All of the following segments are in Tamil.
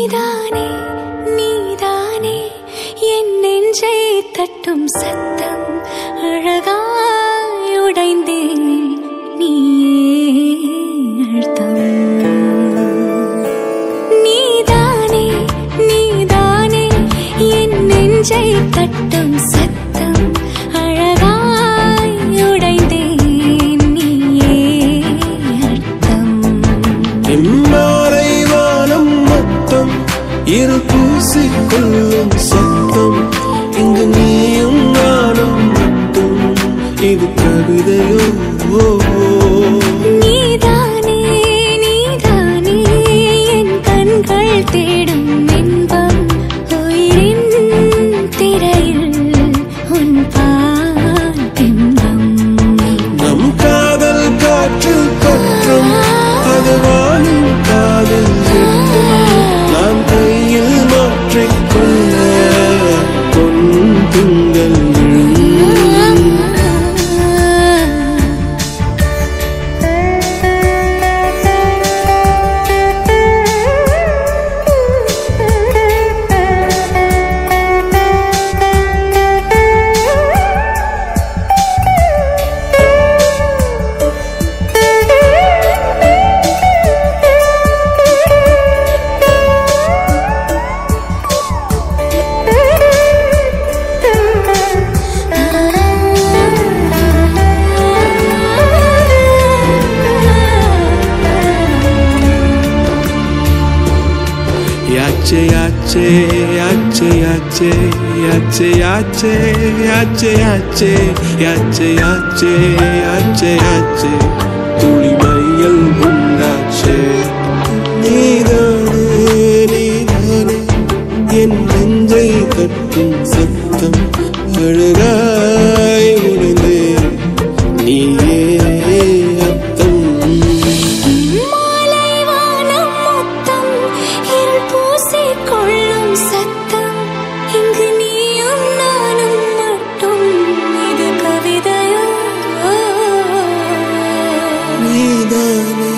நீதானே நீதானே என் நெஞ்சை தட்டும் சத்தம் அழகாய் உடைந்தேன் நீயே அழுத்தம் நீதானே நீதானே என் நெஞ்சை தட்டும் சத்தம் அழகாய் உடைந்தேன் நீயே அர்த்தம் எம்மாறை வானம் மொத்தம் இரு பூசிக்கொள்ளும் சத்தம் இங்கு நீயும் நானும் மட்டும் இது கவிதையோ ஓ, ஓ. நீதானே நீதானே என் கண்கள் தேடும் இன்பம் உயிரின் திரையில் உன் பால் பிம்பம் நம் காதல் காற்று கற்றும் அது வாழும் காதல் வெட்டும். நான் கையில் மாற்றிக்கொள்ள பொன் திங்கள் விழும் யாச்சே யாச்சே யாச்சே யாச்சே யாச்சே யாச்சே யாச்சே யாச்சே யாச்சே யாச்சே யாச்சே யாச்சே துளி மையல் உண்டாச்சே நீதானே நீதானே என் நெஞ்சை தட்டும் சத்தம் அழகாய் உடைந்தே நீயே அர்த்தம் மாலை வானம் மொத்தம் இருள் பூசிக் கொள்ளும் சத்தம் இங்கு நீயும் நானும் மட்டும் இது கவிதையோ நீதானே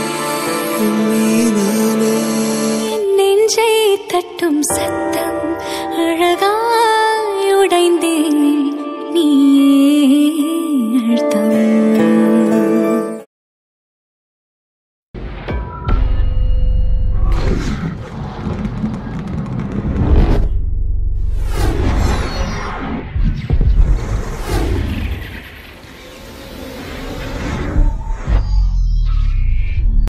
நீதானே என் நெஞ்சை தட்டும் சத்தம் அழகாய் உடைந்தேன்